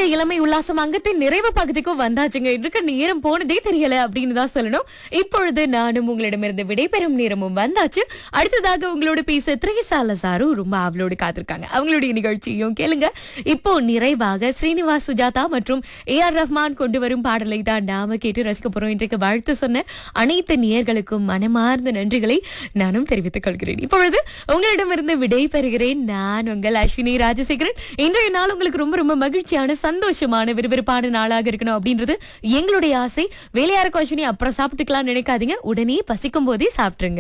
இன்றைய இளமை உல்லாசம் அங்கத்தின் நிறைவு பகுதிக்கும் வந்தாச்சுங்க இருக்க நேரம் போனதே தெரியல அப்படின்னு தான் சொல்லணும் இப்பொழுது நானும் உங்களிடமிருந்து விடைபெறும் நேரமும் வந்தாச்சு அடுத்ததாக உங்களோட பேச திரைசால சாரும் ரொம்ப அவளோடு காத்திருக்காங்க அவங்களுடைய நிகழ்ச்சியும் கேளுங்க இப்போ நிறைவாக ஸ்ரீனிவாஸ் சுஜாதா மற்றும் ஏ ஆர் ரஹ்மான் கொண்டு வரும் பாடலை தான் நாம கேட்டு ரசிக்க போறோம் இன்றைக்கு வாழ்த்து சொன்ன அனைத்து நேயர்களுக்கும் மனமார்ந்த நன்றிகளை நானும் தெரிவித்துக் கொள்கிறேன் இப்பொழுது உங்களிடமிருந்து விடை பெறுகிறேன் நான் உங்கள் அஸ்வினி ராஜசேகரன் இன்றைய நாள் உங்களுக்கு ரொம்ப ரொம்ப மகிழ்ச்சியான சந்தோஷமான விறுவிறுப்பான நாளாக இருக்கணும் அப்படின்றது எங்களுடைய ஆசை வேலையார அஸ்வினி அப்புறம் சாப்பிட்டுக்கலாம் நினைக்காதீங்க உடனே பசிக்கும் போதே சாப்பிட்டுருங்க